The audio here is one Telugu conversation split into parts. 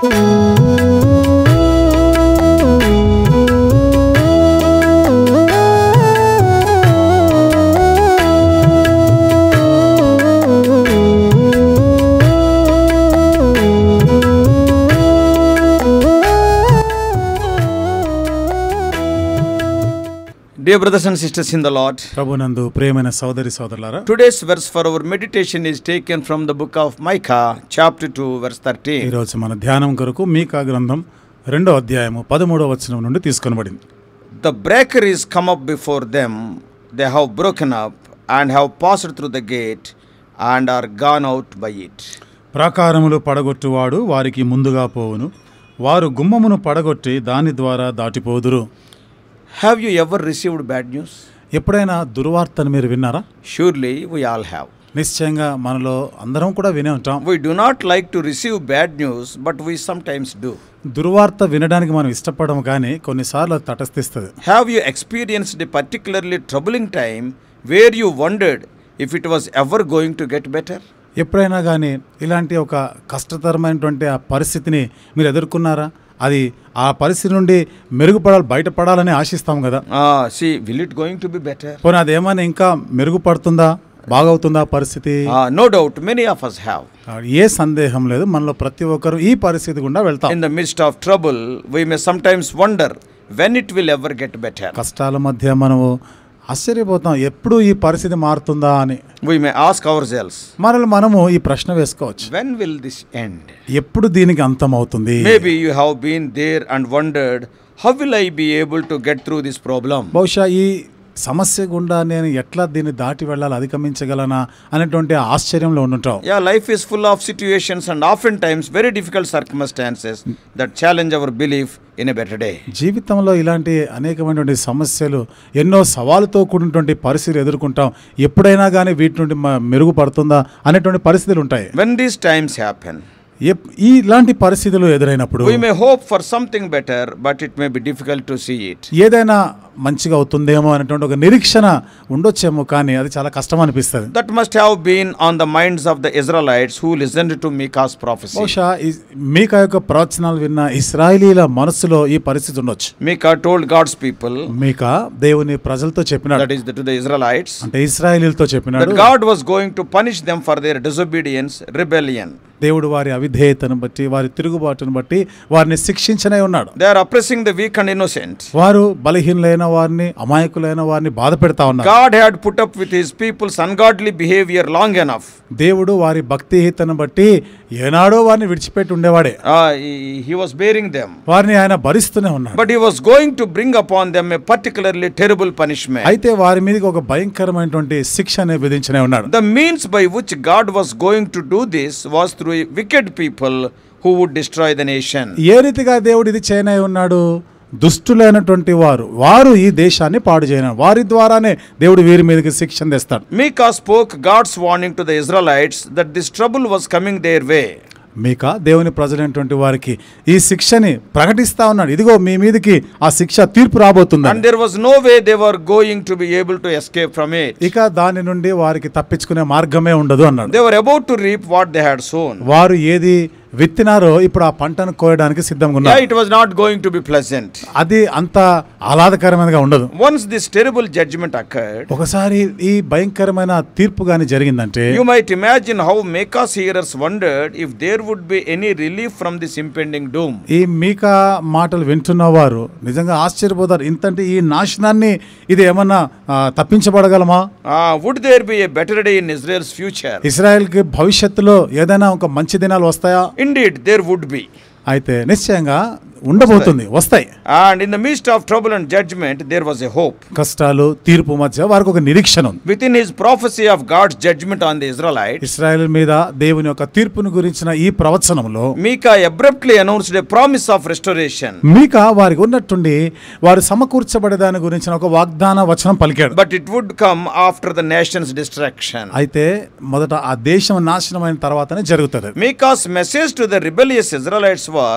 Dear brothers and sisters in the Lord, ప్రభునందు ప్రేమైన సోదరి సోదరులారా today's verse for our meditation is taken from the book of Micah, chapter 2, verse 13. ఈరోజు మన ధ్యానం కొరకు మీకా గ్రంథం రెండో అధ్యాయము పదమూడవ వచనం నుండి తీసుకొనబడింది The breaker is come up before them, they have broken up and have passed through the gate and are gone out by it. ప్రాకారములు పడగొట్టువాడు వారికి ముందుగా పోవును వారు గుమ్మమును పడగొట్టి దాని ద్వారా దాటిపోదురు Have you ever received bad news? ఎప్పుడైనా దుర్వార్తను మీరు విన్నారా Surely we all have. నిశ్చయంగా మనలో అందరం కూడా వినే ఉంటాం We do not like to receive bad news, but we sometimes do. దుర్వార్త వినడానికి మనం ఇష్టపడము కానీ కొన్నిసార్లు అది తటస్థిస్తుంది Have you experienced a particularly troubling time where you wondered if it was ever going to get better? ఎప్పుడైనా కానీ ఇలాంటి ఒక కష్టతరమైనటువంటి ఆ పరిస్థితిని మీరు ఎదుర్కొన్నారా అది ఆ పరిస్థితి నుండి మెరుగుపడాలి బయటపడాలని ఆశిస్తాం కదా Ah, see, will it going to be better? పోనీ అది ఏమైనా ఇంకా మెరుగుపడుతుందా బాగవుతుందా పరిస్థితి Ah, no doubt, many of us have. ఆ, ఏ సందేహం లేదు మనలో ప్రతి ఒక్కరు ఈ పరిస్థితి గుండా వెళ్తాం In the midst of trouble, we may sometimes wonder when it will ever get better. కష్టాల మధ్య మనము ఆశ్చర్యపోతాం ఎప్పుడు ఈ పరిస్థితి మారుతుందా అని We may ask ourselves, మనల్ని మనము ఈ ప్రశ్న వేసుకోవచ్చు when will this end? ఎప్పుడు దీనికి అంతం అవుతుంది Maybe you have been there and wondered, how will I be able to get through this problem? బహుశా ఈ సమస్య గుండా నేను ఎట్లా దీన్ని దాటి వెళ్ళాలి అధిగమించగలనా అనేటువంటి ఆశ్చర్యంలో ఉండుంటాం Yeah, life is full of situations and oftentimes very difficult circumstances that challenge our belief in a better day. జీవితంలో ఇలాంటి అనేకమైనటువంటి సమస్యలు ఎన్నో సవాలుతో కూడినటువంటి పరిస్థితులు ఎదుర్కొంటాం ఎప్పుడైనా కానీ వీటి నుండి మ- మెరుగుపడుతుందా అనేటువంటి పరిస్థితులు ఉంటాయి When these times happen, ఎప్- ఈ ఇలాంటి పరిస్థితులు ఎదురైనప్పుడు we may hope for something better, but it may be difficult to see it. ఏదైనా మంచిగా అవుతుందేమో అనేటువంటి ఒక నిరీక్షణ ఉండొచ్చేమో కానీ అది చాలా కష్టం అనిపిస్తుంది That must have been on the minds of the Israelites who listened to Micah's prophecy. బహుశా ఈ- మీకా యొక్క ప్రవచనాలు విన్న ఇస్రాయిలీల మనసులో ఈ పరిస్థితి ఉండొచ్చు Micah told God's people, మీకా దేవుని ప్రజలతో చెప్పినాడు that is the, to the Israelites, అంటే ఇస్రాయిలీలతో చెప్పినాడు that God was going to punish them for their disobedience, rebellion. దేవుడు వారి అవిధేయతను బట్టి వారి తిరుగుబాటును బట్టి వారిని శిక్షించనే ఉన్నాడు They are oppressing the weak and innocent. వారు బలహీనులైన వారిని అమాయకులైన వారిని బాధ పెడతా ఉన్నారు God had put up with his people's ungodly behavior long enough. దేవుడు వారి భక్తిహీతను బట్టి ఏనాడో వారిని విడిచిపెట్టి ఉండేవాడే Uh, he, he was bearing them. వారిని ఆయన భరిస్తూనే ఉన్నాడు But he was going to bring upon them a particularly terrible punishment. అయితే వారి మీదకి ఒక భయంకరమైనటువంటి శిక్షని విధించనే ఉన్నాడు The means by which God was going to do this was through wicked people who would destroy the nation. ఏ రీతిగా దేవుడు ఇది చేయనై ఉన్నాడు దుష్టులైనటువంటి వారు వారు ఈ దేశాన్ని పాడు చేయను వారి ద్వారానే దేవుడు వీరి మీదకి శిక్షణ తెస్తాడు Micah spoke God's warning to the Israelites that this trouble was coming their way. మీక దేవుని ప్రజలైనటువంటి వారికి ఈ శిక్షని ప్రకటిస్తా ఉన్నాడు ఇదిగో మీ మీదకి ఆ శిక్ష తీర్పు రాబోతుంది And there was no way they were going to be able to escape from it. ఇక దాని నుండి వారికి తప్పించుకునే మార్గమే ఉండదు అన్నాడు They were about to reap what they had sown. వారు ఏది విత్తినారో ఇప్పుడు ఆ పంటను కోయడానికి సిద్ధంగా Yeah, ఉన్నారు it was not going to be pleasant. అది అంత ఆహ్లాదకరమైనదిగా ఉండదు Once this terrible judgment occurred, ఒకసారి ఈ భయంకరమైన తీర్పు గాని జరిగిందంటే you might imagine how Micah's hearers wondered if there would be any relief from this impending doom. ఈ మీకా మాటలు వింటున్న వారు నిజంగా ఆశ్చర్యపోతారు ఇంతంటే ఈ నాశనాన్ని ఇది ఏమన్నా ఆ, తప్పించబడగలమా Ah, would there be a better day in Israel's future? ఇస్రాయెల్కి భవిష్యత్తులో ఏదైనా ఒక మంచి దినాలు వస్తాయా Indeed, there would be. అయితే నిశ్చయంగా ఉండబోతుంది వస్తాయి And in the midst of trouble and judgment, there was a hope. కష్టాలు తీర్పు మధ్య వారికి ఒక నిరీక్షణ ఉంది Within his prophecy of God's judgment on the Israelites, Israel మీద దేవుని యొక్క తీర్పును గురించిన ఈ ప్రవచనంలో Micah abruptly announced a promise of restoration. మీక వారికి ఉన్నట్టుండి వారు సమకూర్చబడే దాని గురించిన ఒక వాగ్దాన వచనం పలికాడు But it would come after the nation's destruction. అయితే మొదట ఆ దేశం నాశనమైన తర్వాతనే జరుగుతుంది Micah's message to the rebellious Israelites was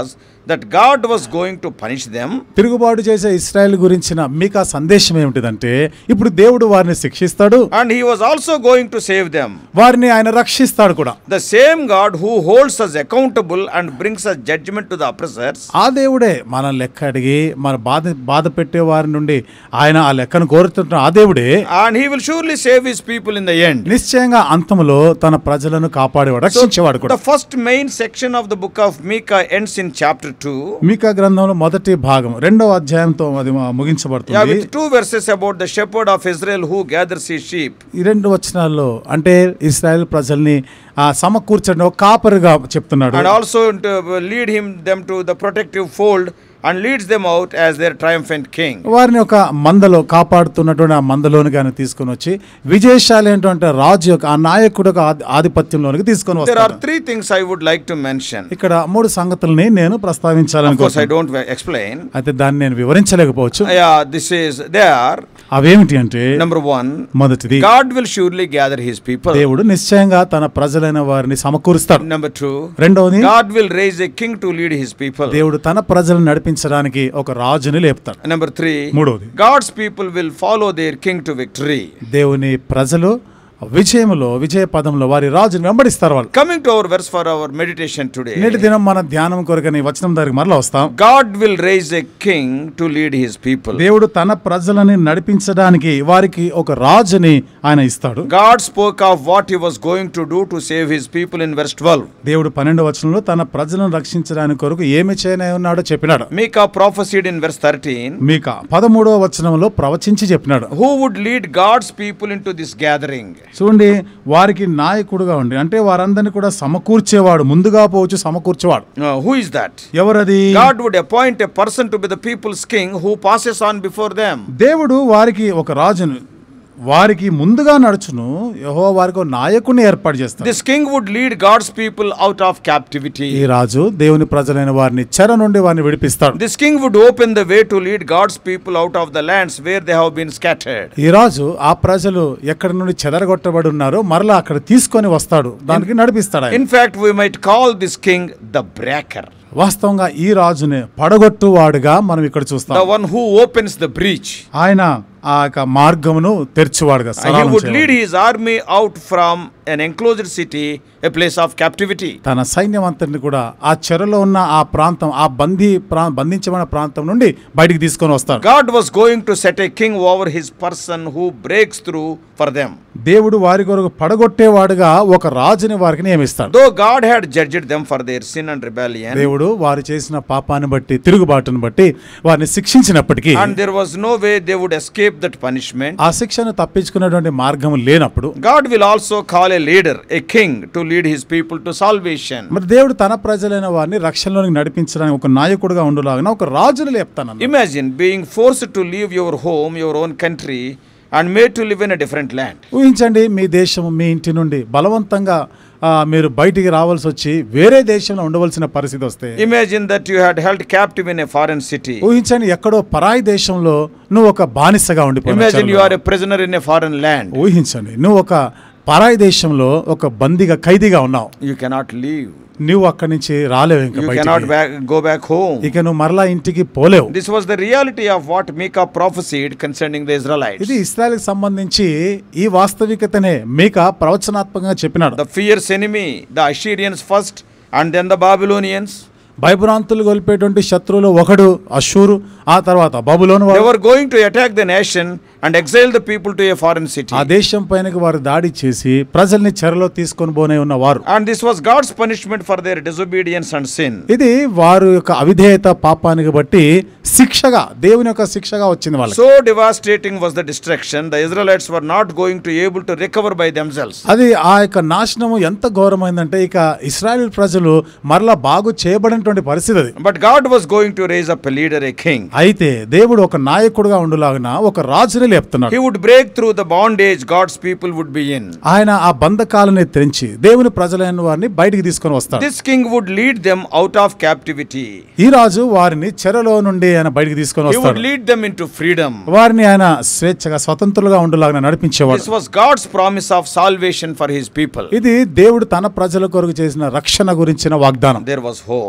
that God was going to punish them తిరుగుబాటు చేసే ఇస్రాయల్ గురించిన మీకు ఆ సందేశం ఏమిటిదంటే ఇప్పుడు దేవుడు వారిని శిక్షిస్తాడు and he was also going to save them. వారిని ఆయన రక్షిస్తాడు కూడా The same God who holds us accountable and brings us judgment to the oppressors ఆ దేవుడే మన లెక్క అడిగి మన బాధ బాధ పెట్టే వారి నుండి ఆయన ఆ లెక్కను కోరుతున్న ఆ దేవుడే and he will surely save his people in the end. నిశ్చయంగా అంతములో తన ప్రజలను కాపాడేవాడు రక్షించేవాడు కూడా The first main section of the book of Micah ends in chapter 2. మీకా గ్రంథంలో మొదటి భాగం రెండవ అధ్యాయంతో అది మ- Yeah, ముగించబడుతుంది with two verses about the shepherd of Israel who gathers his sheep. ఈ రెండు వచనాల్లో అంటే ఇస్రాయల్ ప్రజల్ని ఆ సమకూర్చండి ఒక కాపరిగా చెప్తున్నాడు and also to lead him them to the protective fold and leads them out as their triumphant king. వారిని ఒక మందలో కాపాడుతున్నటువంటి ఆ మందలోనికి ఆయన తీసుకొని వచ్చి విజయశాలైనటువంటి రాజు యొక్క ఆ నాయకుడు యొక్క ఆధి- ఆధిపత్యంలోనికి తీసుకొని There are వస్తారు three things I would like to mention. ఇక్కడ మూడు సంగతుల్ని నేను Of course, I ప్రస్తావించాలనుకుంటున్నాను don't wa- explain. అయితే దాన్ని నేను వివరించలేకపోవచ్చు Yeah, this is there. అవేమిటి అంటే Number one, మొదటిది God will surely gather his people. దేవుడు నిశ్చయంగా తన ప్రజలైన వారిని సమకూరుస్తాడు Number two, రెండవది God will raise a king to lead his people. దేవుడు తన ప్రజలను నడిపించడానికి ఒక రాజుని లేపుతాడు Number three, మూడవది God's people will follow their king to victory. దేవుని ప్రజలు విజయములో విజయ పదంలో వారి రాజుని వెంబడిస్తారు వాళ్ళు Coming to our verse for our meditation నేటి today, దినం మన ధ్యానం కొరకని వచనం దగ్గరికి మరలా వస్తాం God will raise a king to lead his people. దేవుడు తన ప్రజలని నడిపించడానికి వారికి ఒక రాజుని ఆయన ఇస్తాడు God spoke of what he was going to do to save his people in verse 12. దేవుడు పన్నెండు వచనంలో తన ప్రజలను రక్షించడానికి కొరకు ఏమి చేయనే ఉన్నాడో చెప్పినాడు Micah prophesied in verse 13 మీక పదమూడవ వచనంలో ప్రవచించి చెప్పినాడు who would lead God's people into this gathering. చూడండి వారికి నాయకుడుగా ఉండి అంటే వారందరినీ కూడా సమకూర్చేవాడు ముందుగా పోవచ్చు సమకూర్చేవాడు Uh, who is that? ఎవరది God would appoint a person to be the people's king who passes on before them. దేవుడు వారికి ఒక రాజును వారికి ముందుగా నడుచును యహో వారికి ఒక నాయకుడిని ఏర్పాటు చేస్తాడు This king would lead God's people out of ఈ captivity. రాజు దేవుని ప్రజలైన వారిని చెర నుండి వారిని విడిపిస్తాడు This king would open the way to lead God's people out of the lands where they have been scattered. ఈ రాజు ఆ ప్రజలు ఎక్కడి నుండి చెదరగొట్టబడి ఉన్నారో మరలా అక్కడ తీసుకొని వస్తాడు దానికి నడిపిస్తాడు ఆయన. In fact, we might call this king the breaker, వాస్తవంగా ఈ రాజునే పడగొట్టు వాడుగా మనం ఇక్కడ the చూస్తాం one who opens the breach. ఆయన ఆ యొక్క మార్గమును తెరిచివాడుగా And he సరళం would lead చేయవాడు. his army out from an enclosed city, a place of captivity. తన సైన్యం అంతటిని కూడా ఆ చెరలో ఉన్న ఆ ప్రాంతం ఆ బందీ ప్రా బంధించబడిన ప్రాంతం నుండి బయటికి తీసుకొని వస్తారు God was going to set a king over his person who breaks through for them. దేవుడు వారి కొరకు పడగొట్టేవాడుగా ఒక రాజుని వారికి నియమిస్తాడు Though God had judged them for their sin and rebellion, దేవుడు వారు చేసిన పాపాన్ని బట్టి తిరుగుబాటును బట్టి వారిని శిక్షించినప్పటికీ and there was no way they would escape that punishment, ఆ శిక్షను తప్పించుకునేటువంటి మార్గం లేనప్పుడు God will also call a leader, a king, to lead his people to salvation. మరి దేవుడు తన ప్రజలైన వారిని రక్షణలోనికి నడిపించడానికి ఒక నాయకుడుగా ఉండులాగిన ఒక రాజుని లేపుతాను Imagine being forced to leave your home, your own country, and made to live in a different land. ఊహించండి మీ దేశం మీ ఇంటి నుండి బలవంతంగా ఆ, మీరు బయటికి రావాల్సి వచ్చి వేరే దేశంలో ఉండవలసిన పరిస్థితి వస్తే Imagine that you had held captive in a foreign city. ఊహించండి ఎక్కడో పరాయి దేశంలో నువ్వు ఒక బానిసగా ఉండిపోయిన Imagine you చెరలో. are a prisoner in a foreign land. ఊహించండి నువ్వు ఒక పరాయి దేశంలో ఒక బందీగా ఖైదీగా ఉన్నావు You cannot leave. నువ్వు అక్కడి నుంచి రాలేవు ఇంకా You బయటికి. cannot back, go back home. ఇక నువ్వు మరలా ఇంటికి పోలేవు This was the reality of what Micah prophesied concerning the Israelites. ఇది ఇస్రాయల్కి సంబంధించి ఈ వాస్తవికతనే మీక ప్రవచనాత్మకంగా చెప్పినాడు The fierce enemy, the Assyrians first, and then the Babylonians. భయభ్రాంతులు గొలిపేటువంటి శత్రువులు ఒకడు అశూరు ఆ తర్వాత బబులోను They వారు were going to attack the nation and exile the people to a foreign city. ఆ దేశం పైనకి వారు దాడి చేసి ప్రజల్ని చెరలో తీసుకొని పోనే ఉన్నవారు And this was God's punishment for their disobedience and sin. ఇది వారి యొక్క అవిధేయత పాపానికి బట్టి శిక్షగా దేవుని యొక్క శిక్షగా వచ్చింది వాళ్ళకి So devastating was the destruction, the Israelites were not going to able to recover by themselves. అది ఆ యొక్క నాశనము ఎంత ఘోరమైందంటే ఇక ఇస్రాయల్ ప్రజలు మరలా బాగు చేయబడినటువంటి పరిస్థితి అది But God was going to raise up a leader, a king. అయితే దేవుడు ఒక నాయకుడుగా ఉండులాగిన ఒక రాజుని లేపుతున్నాడు He would break through the bondage God's people would be in. ఆయన ఆ బంధకాలని తెరించి దేవుని ప్రజలైన వారిని బయటికి తీసుకొని వస్తాడు This king would lead them out of captivity. ఈ రాజు వారిని చెరలో నుండి ఆయన బయటికి తీసుకొని He would వస్తాడు lead them into freedom. వారిని ఆయన స్వేచ్ఛగా స్వతంత్రులుగా ఉండులాగా నడిపించేవాడు This was God's promise of salvation for his people. ఇది దేవుడు తన ప్రజల కొరకు చేసిన రక్షణ గురించిన వాగ్దానం There was hope.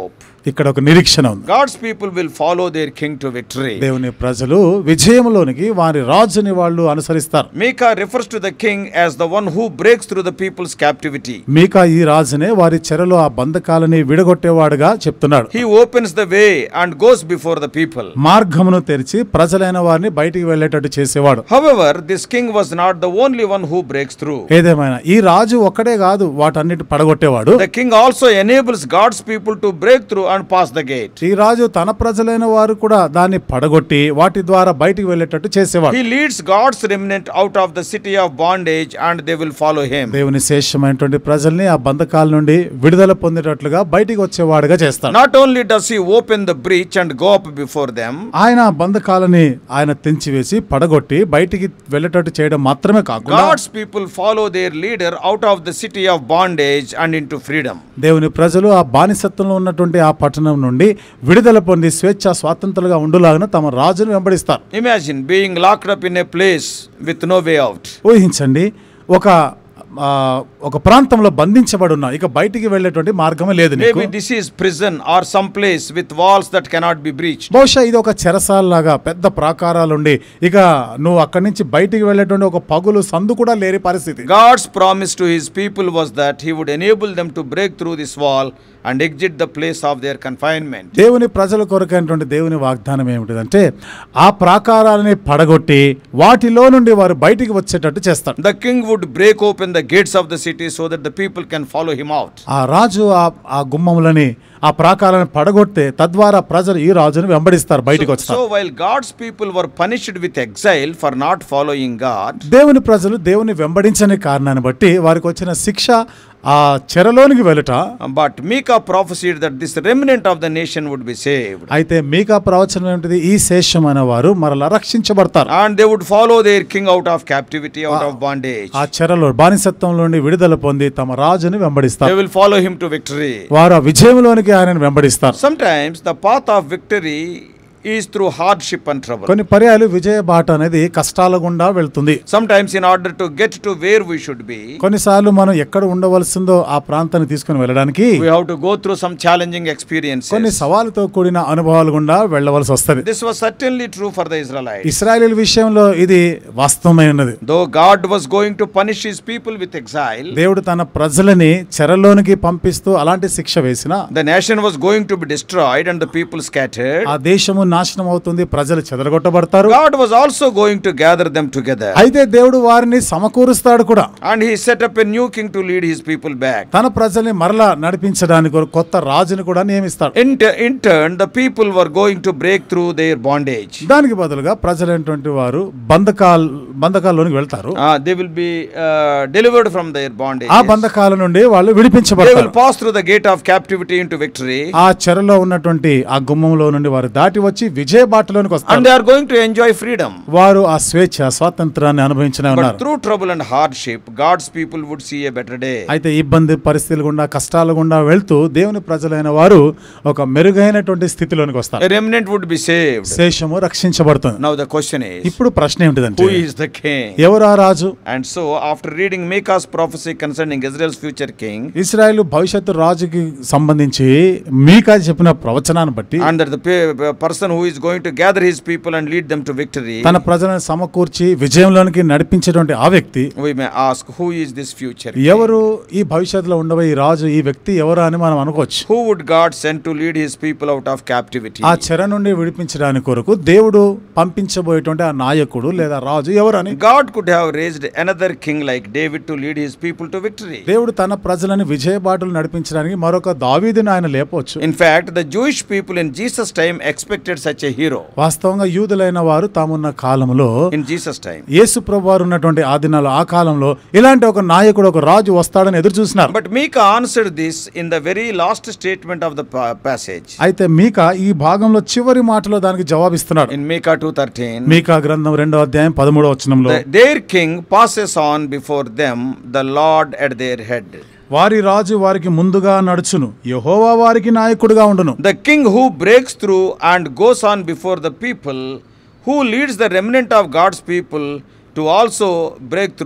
ఇక్కడ ఒక నిరీక్షణ ఉంది God's people will follow their king to victory. దేవుని ప్రజలు విజయంలోనికి వారి రాజుని వాళ్ళు అనుసరిస్తారు Micah refers to the king as the one who breaks through the people's captivity. మీకా ఈ రాజునే వారి చెరలో ఆ బంధకాలని విడగొట్టేవాడుగా చెప్తున్నాడు He opens the way and goes before the people. మార్గమును తెరిచి ప్రజలైన వారిని బయటికి వెళ్ళేటట్టు చేసేవాడు However, this king was not the only one who breaks through. ఏదేమైనా ఈ రాజు ఒక్కడే కాదు వాటన్నిటి పడగొట్టేవాడు The king also enables God's people to break through and pass the gate. ఈ రాజు తన ప్రజలైన వారు కూడా దాన్ని పడగొట్టి వాటి ద్వారా బయటికి వెళ్ళేటట్టు చేసేవాడు He leads God's remnant out of the city of bondage and they will follow him. దేవుని శేషమైనటువంటి ప్రజల్ని ఆ బంధకాల నుండి విడుదల పొందేటట్లుగా బయటికి వచ్చేవాడుగా చేస్తాడు Not only does he open the breach and go up before them, ఆయన ఆ బంధకాలని ఆయన తెంచివేసి పడగొట్టి బయటికి వెళ్ళేటట్టు చేయడం మాత్రమే కాకుండా God's people follow their leader out of the city of bondage and into freedom. దేవుని ప్రజలు ఆ బానిసత్వంలో ఉన్నటువంటి ఆ పట్టణం నుండి విడుదల పొంది స్వేచ్ఛ స్వాతంత్రులుగా ఉండులాగా తమ రాజును వెంబడిస్తారు Imagine being locked up in a place with no way out. ఊహించండి ఒక ఆ, ఒక ప్రాంతంలో బంధించబడి ఉన్నావు ఇక బయటికి వెళ్ళేటువంటి మార్గమే లేదు నీకు Maybe this is prison or some place with walls that cannot be breached. బహుశా ఇది ఒక చెరసాలలాగా పెద్ద ప్రాకారాలుండి ఇక నువ్వు అక్కడి నుంచి బయటికి వెళ్ళేటువంటి ఒక పగులు సందు కూడా లేని పరిస్థితి God's promise to his people was that he would enable them to break through this wall and exit the place of their confinement. దేవుని ప్రజల కొరకైనటువంటి దేవుని వాగ్దానం ఏమిటిదంటే ఆ ప్రాకారాలని పడగొట్టి వాటిలో నుండి వారు బయటికి వచ్చేటట్టు చేస్తాడు The king would break open the gates of the city so that the people can follow him out. ఆ రాజు ఆ ఆ గుమ్మములని ఆ ప్రాకారాలను పడగొడితే తద్వారా ప్రజలు ఈ రాజును వెంబడిస్తారు బయటికి So, వస్తారు so while God's people were punished with exile for not following God, దేవుని ప్రజలు దేవుని వెంబడించని కారణాన్ని బట్టి వారికి వచ్చిన శిక్ష ఆ చెరలోనికి వెళ్ళట but Micah prophesied that this remnant of the nation would be saved. అయితే మీకా ప్రవచనం ఏమిటిది ఈ శేషం అనే వారు మరలా రక్షించబడతారు And they would follow their king out of captivity, out of bondage. ఆ చెరలో బానిసత్వం నుండి విడుదల పొంది తమ రాజుని They వెంబడిస్తారు will follow him to victory. వారు ఆ విజయంలోనికి ఆయనను వెంబడిస్తారు Sometimes the path of victory is through hardship and trouble. కొన్ని పర్యాలు విజయ బాట అనేది కష్టాల గుండా వెళ్తుంది Sometimes, in order to get to where we should be, కొన్నిసార్లు మనం ఎక్కడ ఉండవలసిందో ఆ ప్రాంతాన్ని తీసుకుని వెళ్ళడానికి we have to go through some challenging experiences. కొన్ని సవాలుతో కూడిన అనుభవాలు గుండా వెళ్ళవలసి వస్తుంది This was certainly true for the Israelites. Israel విషయంలో ఇది వాస్తవమైనది Though God was going to punish his people with exile, దేవుడు తన ప్రజలని చెరలోనికి పంపిస్తూ అలాంటి శిక్ష వేసిన the nation was going to be destroyed and the people scattered. ఆ దేశము నాశనం అవుతుంది ప్రజలు చెదరగొట్టబడతారు God was also going to gather them together. అయితే దేవుడు వారిని సమకూరుస్తాడు కూడా And he set up a new king to lead his people back. తన ప్రజల్ని మరలా నడిపించడానికి ఒక కొత్త రాజుని కూడా నియమిస్తాడు In, t- in turn, the people were going to break through their bondage. దానికి బదులుగా ప్రజలైనటువంటి వారు బంధకాల్ బంధకాల్లోనికి వెళ్తారు Uh, they will be uh, delivered from their bondage. ఆ బంధకాల నుండి వాళ్ళు They will విడిపించబడతారు pass through the gate of captivity into victory. ఆ చెరలో ఉన్నటువంటి ఆ గుమ్మంలో నుండి వారు దాటి వచ్చి విజయ బాటలోనికి And వస్తారు they are going to enjoy freedom. వారు ఆ స్వేచ్ఛ స్వాతంత్రాన్ని అనుభవించిన But ఉన్నారు through trouble and hardship, God's people would see a better day. అయితే ఇబ్బంది పరిస్థితులు గుండా కష్టాల గుండా వెళ్తూ దేవుని ప్రజలైన వారు ఒక మెరుగైనటువంటి స్థితిలోనికి A వస్తారు remnant would be saved. శేషము రక్షించబడుతుంది Now the question is, ఇప్పుడు ప్రశ్న ఏమిటిదంటే who is the king? ఎవరా రాజు And so, after reading Micah's prophecy concerning Israel's future king, Israel భవిష్యత్తు రాజుకి సంబంధించి మీకా చెప్పిన ప్రవచనాన్ని బట్టి and that the pe- person who is going to gather his people and lead them to victory, తన ప్రజలను సమకూర్చి విజయంలోనికి నడిపించేటువంటి ఆ వ్యక్తి we may ask, who is this future king? ఎవరు ఈ భవిష్యత్తులో ఉండబోయే ఈ రాజు ఈ వ్యక్తి ఎవరు అని మనం అనుకోవచ్చు Who would God send to lead his people out of captivity? ఆ చెర నుండి విడిపించడానికి కొరకు దేవుడు పంపించబోయేటువంటి ఆ నాయకుడు లేదా రాజు ఎవరని God could have raised another king like David to lead his people to victory. దేవుడు తన ప్రజలను విజయబాటలు నడిపించడానికి మరొక దావీదుని ఆయన లేపవచ్చు In fact, the Jewish people in Jesus' time expected such a hero. వాస్తవంగా యూదులైన వారు తామున్న కాలంలో In Jesus' time. యేసు ప్రభు వారు ఉన్నటువంటి ఆ దినాలు ఆ కాలంలో ఇలాంటి ఒక నాయకుడు ఒక రాజు వస్తాడని ఎదురు చూసినారు But Micah answered this in the very last statement of the pa- passage. అయితే మీక ఈ భాగంలో చివరి మాటలో దానికి జవాబిస్తున్నాడు In Micah 2.13, మీకా గ్రంథం రెండో అధ్యాయం పదమూడో వచనంలో the- their king passes on before them, the Lord at their head. వారి రాజు వారికి ముందుగా నడుచును యెహోవా వారికి నాయకుడుగా ఉండును The king who breaks through and goes on before the people, who leads the remnant of God's people to also break through,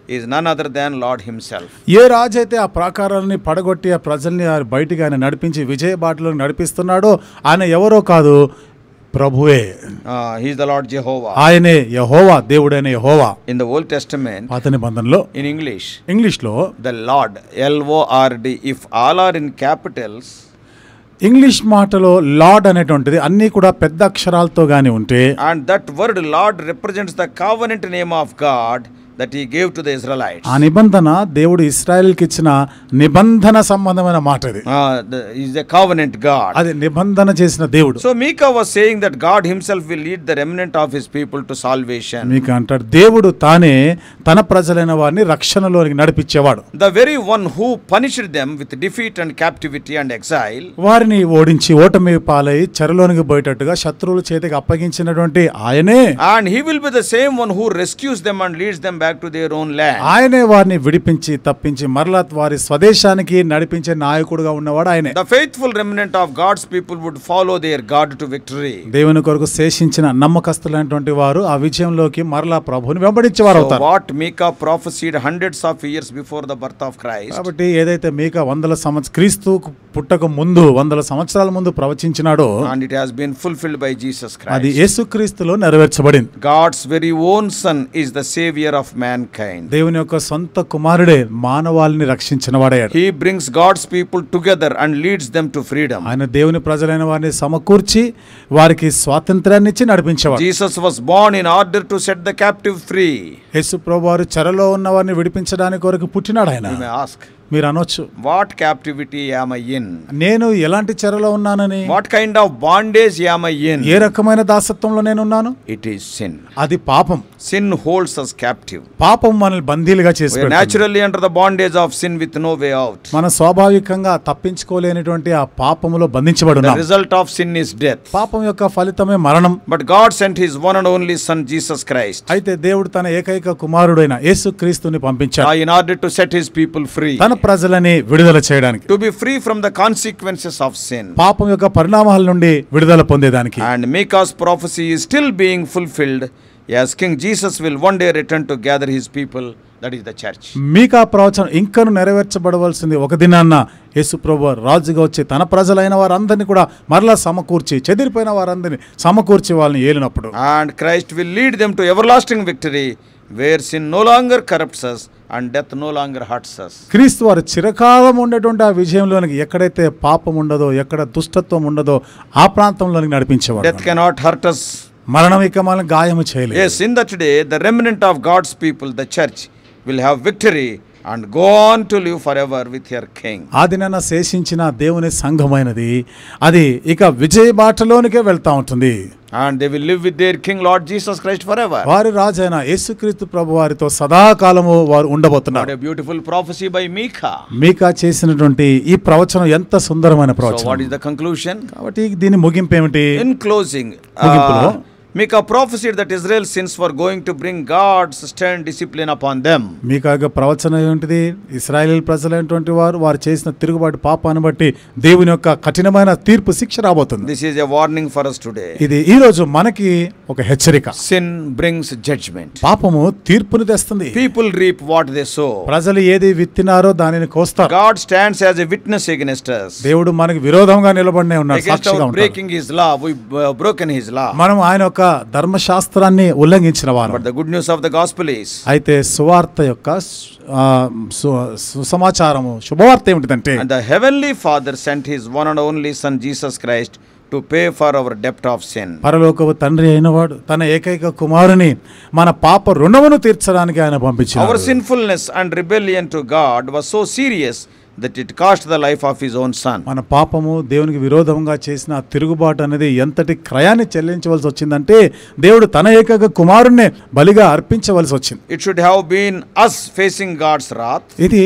is none other than Lord Himself. ఏ రాజు అయితే ఆ ప్రాకారాలని పడగొట్టి ఆ ప్రజల్ని ఆ బయటికి ఆయన నడిపించి విజయ బాటలో నడిపిస్తున్నాడో ఆయన ఎవరో కాదు ప్రభువే Uh, he is the Lord Jehovah. ఆయనే యహోవా దేవుడైన యహోవా In the Old Testament, పాత నిబంధనలో in English, ఇంగ్లీష్లో the Lord, L O R D, if all are in capitals, English మాటలో లార్డ్ అనేటువంటిది అన్నీ కూడా పెద్ద అక్షరాలతో గాని ఉంటే and that word Lord represents the covenant name of God that He gave to the Israelites. ఆ నిబంధన దేవుడు ఇస్రాయల్కి ఇచ్చిన నిబంధన సంబంధమైన మాట ఇది Uh, the, he is a covenant God. అది నిబంధన చేసిన దేవుడు So Micah was saying that God Himself will lead the remnant of His people to salvation. మీకు అంటాడు దేవుడు తానే తన ప్రజలైన వారిని రక్షణలోనికి నడిపించేవాడు The very one who punished them with defeat and captivity and exile వారిని ఓడించి ఓటమి పాలై చెరలోనికి పోయేటట్టుగా శత్రువుల చేతికి అప్పగించినటువంటి ఆయనే And he will be the same one who rescues them and leads them back to their own land. ఆయనే వారిని విడిపించి తప్పించి మరలా వారి స్వదేశానికి నడిపించే నాయకుడుగా ఉన్నవాడు ఆయనే The faithful remnant of God's people would follow their God to victory. దేవుని కొరకు శేషించిన నమ్మకస్తులైనటువంటి వారు ఆ విజయంలోకి మరలా ప్రభుని వెంబడించేవారు So అవుతారు what Micah prophesied hundreds of years before the birth of Christ, కాబట్టి ఏదైతే మీక వందల సంవత్సర క్రీస్తు పుట్టక ముందు వందల సంవత్సరాల ముందు ప్రవచించినాడో and it has been fulfilled by Jesus అది Christ. యేసుక్రీస్తులో నెరవేర్చబడింది God's very own Son is the Savior of mankind. దేవుని యొక్క సొంత కుమారుడే మానవాళిని రక్షించిన వాడయ్యాడు He brings God's people together and leads them to freedom. ఆయన దేవుని ప్రజలైన వారిని సమకూర్చి వారికి స్వాతంత్రాన్ని ఇచ్చి నడిపించేవాడు Jesus was born in order to set the captive free. యేసు ప్రభు వారు చెరలో ఉన్న వారిని విడిపించడానికి కొరకు పుట్టినాడు ఆయన You may ask, మీరు అనొచ్చు what captivity am I in? నేను ఎలాంటి చెరలో ఉన్నానని What kind of bondage am I in? ఏ రకమైన దాసత్వంలో నేను ఉన్నాను It is sin. అది పాపం Sin holds us captive. పాపం మనల్ని బందీలుగా చేసి We are పెడుతుంది. naturally under the bondage of sin with no way out. మన స్వాభావికంగా తప్పించుకోలేనిటువంటి ఆ పాపములో బంధించబడి The ఉన్నాం result of sin is death. పాపం యొక్క ఫలితమే మరణం But God sent His one and only Son, Jesus Christ, అయితే దేవుడు తన ఏకైక కుమారుడైన యేసుక్రీస్తుని పంపించాడు uh, in order to set His people free. తన ప్రజలని విడుదల చేయడానికి To be free from the consequences of sin. పాపం యొక్క పరిణామాల నుండి విడుదల పొందేదానికి And Micah's prophecy is still being fulfilled as King Jesus will one day return to gather His people, that is the church. మీకా ప్రవచనం ఇంకను నెరవేర్చబడవలసింది ఒక దినాన్న యేసుప్రభు రాజుగా వచ్చి తన ప్రజలైన వారందరినీ కూడా మరలా సమకూర్చి చెదిరిపోయిన వారందరినీ సమకూర్చి వాళ్ళని ఏలినప్పుడు And Christ will lead them to everlasting victory, where sin no longer corrupts us and death no longer hurts us. క్రీస్తు వారు చిరకాలం ఉండేటువంటి ఆ విజయంలోనికి ఎక్కడైతే పాపం ఉండదో ఎక్కడ దుష్టత్వం ఉండదో ఆ ప్రాంతంలోనికి నడిపించేవాడు Death cannot hurt us. మరణం ఇక మనల్ని గాయము చేయలేదు Yes, in that day, the remnant of God's people, the church, will have victory and go on to live forever with your King. ఆ దినాన శేషించిన దేవుని సంఘమైనది అది ఇక విజయ బాటలోనికే వెళ్తా ఉంటుంది And they will live with their King, Lord Jesus Christ, forever. వారి రాజైన యేసుక్రీస్తు ప్రభు వారితో సదాకాలము వారు What ఉండబోతున్నారు a beautiful prophecy by Micah. మీకా చేసినటువంటి ఈ ప్రవచనం ఎంత సుందరమైన So, what ప్రవచనం is the conclusion? కాబట్టి దీని ముగింపు ఏమిటి In closing, ముగింపులో, uh, Micah prophesied that Israel's sins were going to bring God's stern discipline upon them. మీకా యొక్క ప్రవచనం ఏమిటిది ఇస్రాయేల్ ప్రజలైనటువంటి వారు వారు చేసిన తిరుగుబాటు పాపాన్ని బట్టి దేవుని యొక్క కఠినమైన తీర్పు శిక్ష రాబోతుంది This is a warning for us today. ఇది ఈ రోజు మనకి ఒక హెచ్చరిక Sin brings judgment. పాపము తీర్పుని తెస్తుంది People reap what they sow. ప్రజలు ఏది విత్తినారో దానిని కోస్తారు God stands as a witness against us. దేవుడు మనకి విరోధంగా నిలబడినే ఉన్నాడు Against సాక్షిగా our ఉంటాడు breaking His law, we've uh, broken His law. మనం ఆయన యొక్క ధర్మశాస్త్రాన్ని ఉల్లంఘించిన వారు But the good news of the gospel is అయితే సువార్త యొక్క ఆ, సు- సుసమాచారము శుభవార్త ఏమిటిదంటే and the heavenly Father sent His one and only Son Jesus Christ to pay for our debt of sin. పరలోకపు తండ్రి అయినవాడు తన ఏకైక కుమారుని మన పాప రుణమును తీర్చడానికి ఆయన పంపించాడు Our sinfulness and rebellion to God was so serious that it cost the life of His own Son. మన పాపము దేవునికి విరోధంగా చేసిన ఆ తిరుగుబాటు అనేది ఎంతటి క్రయాన్ని చెల్లించవలసి వచ్చిందంటే దేవుడు తన ఏకైక కుమారుణ్ణే బలిగా అర్పించవలసి వచ్చింది It should have been us facing God's wrath, ఇది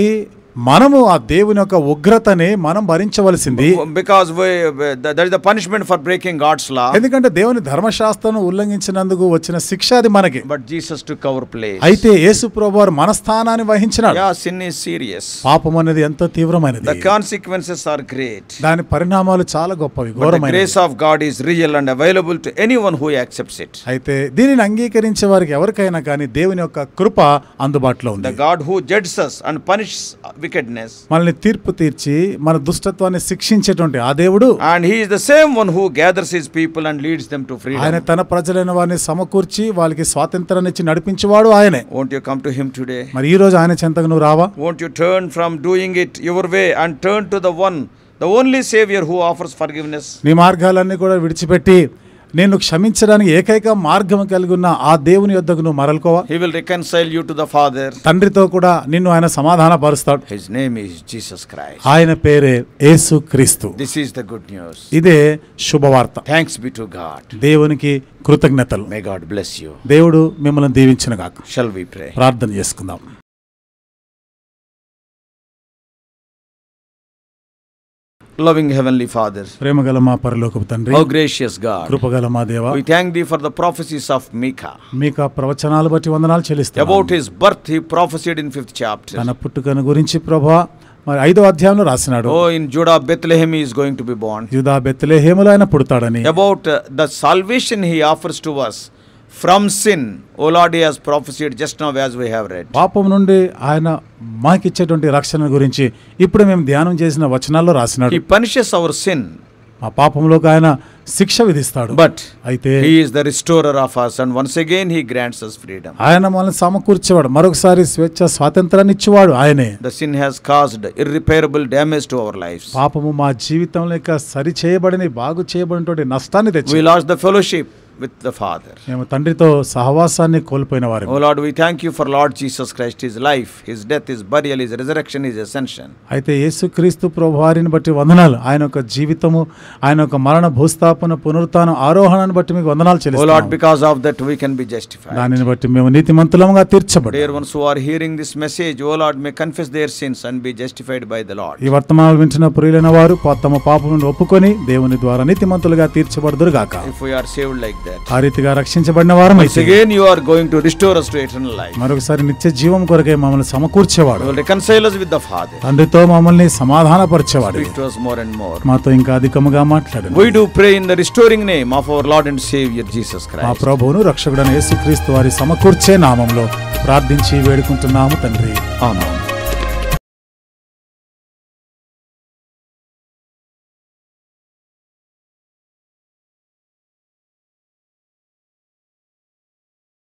మనము ఆ దేవుని యొక్క ఉగ్రతని మనం భరించవలసింది because we, that is the punishment for breaking God's law. ఎందుకంటే దేవుని ధర్మశాస్త్రం ఉల్లంఘించినందుకు వచ్చిన శిక్ష అది మనకి But Jesus took our place. అయితే యేసు ప్రభు వారు మన స్థానాన్ని వహించినాడు Yeah, sin is serious. పాపం అనేది ఎంతో తీవ్రమైనది The consequences are great. దాని పరిణామాలు చాలా గొప్పవి But the ఘోరమైనవి grace of God is real and available to anyone who accepts it. అయితే దీనిని అంగీకరించే వారికి ఎవరికైనా కానీ దేవుని యొక్క కృప అందుబాటులో The ఉంది God who judges us and punishes wickedness. మనల్ని తీర్పు తీర్చి మన దుష్టత్వాన్ని శిక్షించేటువంటి ఆ దేవుడు And he is the same one who gathers his people and leads them to ఆయన freedom. తన ప్రజలైన వారిని సమకూర్చి వాళ్ళకి స్వాతంత్రాన్ని ఇచ్చి నడిపించేవాడు ఆయనే Won't you come to him today? మరి ఈ రోజు ఆయన చెంతకు నువ్వు రావా Won't you turn from doing it your way and turn to the one, the only Savior who offers forgiveness? నీ మార్గాలన్నీ కూడా విడిచిపెట్టి నేను క్షమించడానికి ఏకైక మార్గం కలిగి ఉన్న ఆ దేవుని యొద్దకు నువ్వు మరలుకోవా He will reconcile you to the Father. తండ్రితో కూడా నిన్ను ఆయన సమాధాన పరుస్తాడు His name is Jesus Christ. ఆయన పేరే యేసు క్రీస్తు This is the good news. ఇదే శుభవార్త Thanks be to God. దేవునికి కృతజ్ఞతలు May God bless you. దేవుడు మిమ్మల్ని దీవించిన గాక Shall we pray? ప్రార్థన చేసుకుందాం Loving Heavenly Father, ప్రేమగల మా పరలోకపు తండ్రి oh gracious God, కృపగల మా దేవ we thank Thee for the prophecies of Micah. మీకు ఆ ప్రవచనాలు బట్టి వందనాలు చెల్లిస్తాం About his birth, he prophesied in fifth chapter. తన పుట్టుకను గురించి ప్రభా మరి ఐదో అధ్యాయంలో రాసినాడు Oh, in Judah, Bethlehem, he is going to be born. యూదా బెత్లెహేములో ఆయన పుడతాడని About uh, the salvation he offers to us from sin, O Lord, he has prophesied just now as we have read. పాపం నుండి ఆయన మాకిచ్చేటువంటి రక్షణ గురించి ఇప్పుడు మేము ధ్యానం చేసిన వచనాల్లో రాసినాడు He punishes our sin, ఆ పాపంలోకి ఆయన శిక్ష విధిస్తాడు but అయితే he is the restorer of us, and once again he grants us freedom. ఆయన మనల్ని సమకూర్చేవాడు మరొకసారి స్వేచ్ఛ స్వాతంత్రాన్ని ఇచ్చేవాడు ఆయనే The sin has caused irreparable damage to our lives. పాపము మా జీవితంలో ఇక సరి చేయబడిన బాగు చేయబడినటువంటి నష్టాన్ని తెచ్చి We lost the fellowship with the Father. మేము తండ్రితో సహవాసాన్ని కోల్పోయిన వారు Oh Lord, we thank you for Lord Jesus Christ, his life, his death, his burial, his resurrection, his ascension. అయితే యేసుక్రీస్తు ప్రభువారిని బట్టి వందనాలు ఆయన యొక్క జీవితము ఆయన యొక్క మరణ భూస్థాపన పునరుత్థానం ఆరోహణను బట్టి మీకు వందనాలు Oh Lord, చెల్లిస్తున్నాం because of that we can be justified. దానిని బట్టి మేము నీతిమంతులముగా తీర్చబడి Dear ones who are hearing this message, O Lord, may confess their sins and be justified by the Lord. ఈ వర్తమానాలు వింటున్న ప్రియులైన వారు పా- తమ పాపములను ఒప్పుకొని దేవుని ద్వారా నీతిమంతులుగా తీర్చబడుదురు గాక If we are saved like that. ఆ రీతిగా రక్షించబడిన వారం Once again, you are going to restore us to eternal life. మరొకసారి నిత్య జీవం కొరకే మమ్మల్ని సమకూర్చేవాడు You will reconcile us with the Father. తండ్రితో మమ్మల్ని సమాధానపరిచేవాడు Speak to us more and more. మాతో ఇంకా అధికముగా మాట్లాడు We do pray in the restoring name of our Lord and Savior Jesus మా Christ. ప్రభువును రక్షకుడైన యేసుక్రీస్తు వారి సమకూర్చే నామంలో ప్రార్థించి వేడుకుంటున్నాము తండ్రి Amen.